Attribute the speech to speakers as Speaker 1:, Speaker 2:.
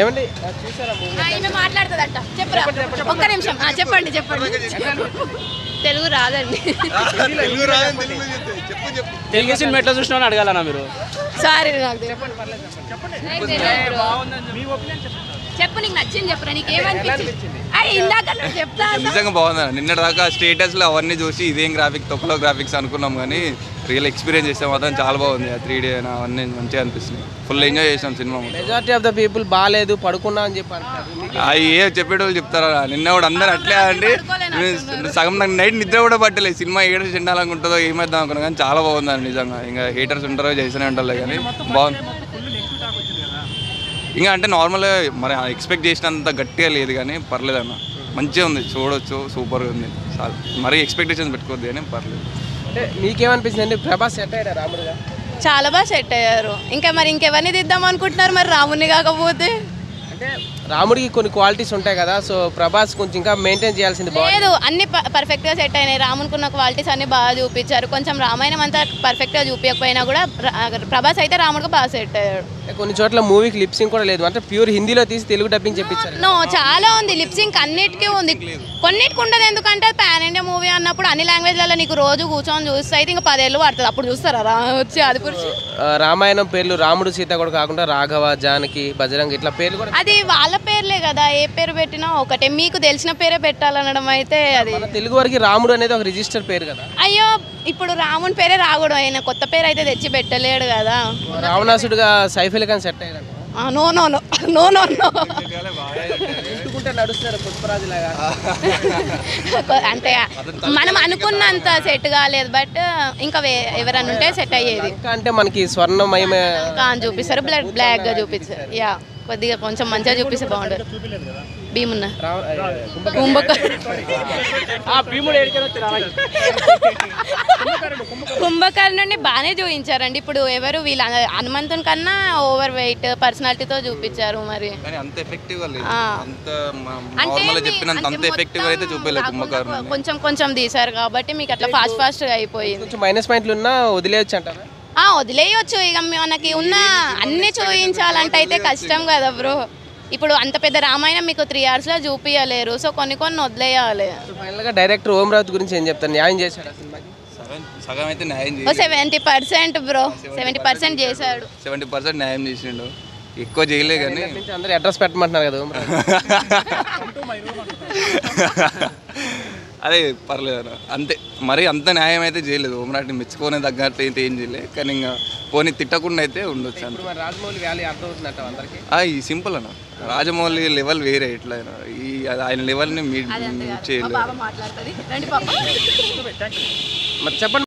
Speaker 1: ఏమండి ఆ, చూసారా మూవీ
Speaker 2: ఆ, ఈమె మాట్లాడుతుందంట చెప్పురా ఒక్క నిమిషం ఆ, చెప్పండి చెప్పండి తెలుగు రాదండి
Speaker 3: తెలుగు సినిమా ఎట్లా చూసినా అడగాలన్నా మీరు
Speaker 2: సారీ నాకు తెలియదు. నాకు తెలియదు bro. చెప్పు నీకు నచ్చింది చెప్పురా నీకు ఏమనిపించింది అయ్యి ఇందాక నువ్వు చెప్తా అన్నావు.
Speaker 4: నిజంగా బాగుంది నిన్నటి దాకా స్టేటస్లో అవన్నీ చూసి ఇదేం గ్రాఫిక్ తొక్కలో గ్రాఫిక్స్ అనుకున్నాం కానీ రియల్ ఎక్స్పీరియన్స్ చేస్తే మాత్రం చాలా బాగుంది ఆ త్రీ డే అవన్నీ మంచిగా అనిపిస్తుంది ఫుల్ ఎంజాయ్ చేసాం సినిమా మొత్తం.
Speaker 1: మెజారిటీ ఆఫ్ ద పీపుల్ బాగాలేదు పడుకున్నా అని చెప్పి అంటారు
Speaker 4: ఆ ఏ చెప్పేటోళ్ళు చెప్తారా నిన్న కూడా అందరు అట్లే అండి నేను సగం నాకు నైట్ నిద్ర కూడా పట్టలేదు సినిమా ఏడు చెండాలనుకుంటుందో ఏమైద్దాం అనుకున్నా కానీ చాలా బాగుందండి నిజంగా ఇంకా హీటర్స్ ఉంటారో చేస్తూనే ఉంటారు కానీ బాగుంది ఇంకా అంటే నార్మల్గా మరి ఎక్స్పెక్ట్ చేసినంత గట్టిగా లేదు కానీ పర్లేదు అన్న మంచిగా ఉంది చూడొచ్చు సూపర్గా ఉంది చాలా మరీ ఎక్స్పెక్టేషన్స్ పెట్టుకోవద్దు కానీ పర్లేదు
Speaker 1: అంటే మీకేమనిపించింది అండి ప్రభాస్ సెట్ అయ్యాడు రాముడుగా
Speaker 2: చాలా బాగా సెట్ అయ్యారు ఇంకా మరి ఇంకెవరిని తీద్దాం అనుకుంటున్నారు మరి రాముని కాకపోతే
Speaker 1: అంటే రాముడికి కొన్ని క్వాలిటీస్ ఉంటాయి కదా సో ప్రభాస్ కొంచెం ఇంకా మెయింటైన్ చేయాల్సింది బాగుంది
Speaker 2: లేదు అన్ని పర్ఫెక్ట్ గా సెట్ అయినాయి రామునుకున్న క్వాలిటీస్ అన్ని బాగా చూపించారు కొంచెం రామాయణం అంతా పర్ఫెక్ట్ గా చూపించకపోయినా కూడా రా- ప్రభాస్ అయితే రాముడికి బాగా సెట్ అయ్యాడు
Speaker 1: కొన్ని చోట్ల మూవీకి లిప్సింగ్ కూడా లేదు అంటే ప్యూర్ హిందీలో తీసి తెలుగు డబ్బింగ్ చెప్పించారు
Speaker 2: నో చాలా ఉంది లిప్సింగ్ అన్నిటికీ ఉంది కొన్నిటికి ఉండదు ఎందుకంటే పాన్ ఇండియా మూవీ అన్నప్పుడు అన్ని లాంగ్వేజ్లలో నీకు రోజు కూర్చొని చూస్తే అయితే ఇంకా పదేళ్ళు పడుతుంది అప్పుడు చూస్తారా రా వచ్చి అది పురుషు
Speaker 1: ఆ, రామాయణం పేర్లు రాముడు సీత కూడా కాకుండా రాఘవ జానకి బజరంగ్ ఇట్లా పేర్లు కూడా
Speaker 2: అది వాళ్ళ పేర్లే కదా ఏ పేరు పెట్టినా ఒకటే మీకు తెలిసిన పేరే పెట్టాలనడం అయితే అది
Speaker 1: మన తెలుగు వారికి రాముడు అనేది ఒక రిజిస్టర్ పేరు కదా
Speaker 2: అయ్యో ఇప్పుడు రాముని పేరే రాకూడదు ఆయన కొత్త పేరు అయితే తెచ్చి పెట్టలేడు కదా
Speaker 1: రావణాసుడుగా సైఫ్ అలీ ఖాన్ సెట్ అయ్యాడు
Speaker 2: ఆ, no no no no no no
Speaker 1: ఎందుకుంటే నడుస్తున్నారు పుష్పరాజు లాగా
Speaker 2: అంటే మనం అనుకున్నంత సెట్ కాలేదు బట్ ఇంకా వే- ఎవరన్నా ఉంటే సెట్ అయ్యేది
Speaker 1: ఇంకా అంటే మనకి స్వర్ణమయమే
Speaker 2: ఇంకా అని చూపిస్తారు బ్లాక్ బ్లాక్ గా చూపించారు యా కొద్దిగా కొంచెం మంచిగా చూపిస్తే బాగుంటుంది భీమున్న
Speaker 1: రావ-
Speaker 2: కుంభక
Speaker 3: ఆ భీముడు ఏడికైనా తినాలి
Speaker 2: కుంభకర్ణుని బాగానే చూపించారండి ఇప్పుడు ఎవరు వీళ్ళ హనుమంతుని కన్నా ఓవర్ వెయిట్ పర్సనాలిటీతో చూపించారు మరి
Speaker 4: కానీ అంత ఎఫెక్టివ్గా లేదు
Speaker 2: ఆ.
Speaker 4: అంత
Speaker 2: అంటే
Speaker 4: నార్మల్గా
Speaker 2: మీ-
Speaker 4: చెప్పినంత
Speaker 2: అంటే
Speaker 4: అంత ఎఫెక్టివ్ అయితే
Speaker 2: మొత్తం
Speaker 4: చూపలేదు
Speaker 2: కాకుండా
Speaker 4: కుంభకర్ణుని
Speaker 2: కొంచెం కొంచెం తీశారు కాబట్టి మీకు అట్లా ఫాస్ట్ ఫాస్ట్ గా అయిపోయింది
Speaker 1: కొంచెం మైనస్ పాయింట్లు ఉన్నా వదిలేయచ్చు అంటారా
Speaker 2: ఆ వదిలేయొచ్చు ఇక మనకి ఉన్న అన్ని చూపించాలంటే అయితే కష్టం కదా బ్రో ఇప్పుడు అంత పెద్ద రామాయణం మీకు త్రీ అవర్స్ లో చూపించలేరు సో కొన్ని కొన్ని వదిలేయాలి
Speaker 1: సో ఫైనల్ గా డైరెక్టర్ ఓం రావుత్ గురించి ఏం చెప్తారు న్యాయం చేశాడు ఆ సినిమాకి
Speaker 4: సగం సగం అయితే న్యాయం
Speaker 2: ఓ
Speaker 4: చేసి
Speaker 2: seventy percent bro seventy percent చేశాడు
Speaker 4: సెవెంటీ పర్సెంట్ న్యాయం చేసిండు ఎక్కువ చేయలే కానీ
Speaker 1: ఇక్కడి నుంచి అందరూ అడ్రస్ పెట్టమంటున్నారు కదా ఓం రావుత్
Speaker 4: అదే పర్లేదు అన్న. అంతే మరి అంత న్యాయం అయితే చేయలేదు ఓమరాటిని మెచ్చుకోనే తగ్గట్టు అయితే ఏం చేయలేదు కానీ ఇంకా పోనీ తిట్టకుండా అయితే ఉండొచ్చు అంతే
Speaker 1: ఇప్పుడు మరి రాజమౌళి వ్యాలీ అర్థమవుతుందంట అందరికి
Speaker 4: ఆ, ఈ సింపుల్ అన్న రాజమౌళి లెవెల్ వేరే ఎట్లా అయినా. ఈ అది ఆయన లెవెల్ని మీట్ చేయలేదు
Speaker 2: బాబా మాట్లాడుతుంది రండి పాప
Speaker 1: మరి చెప్పండి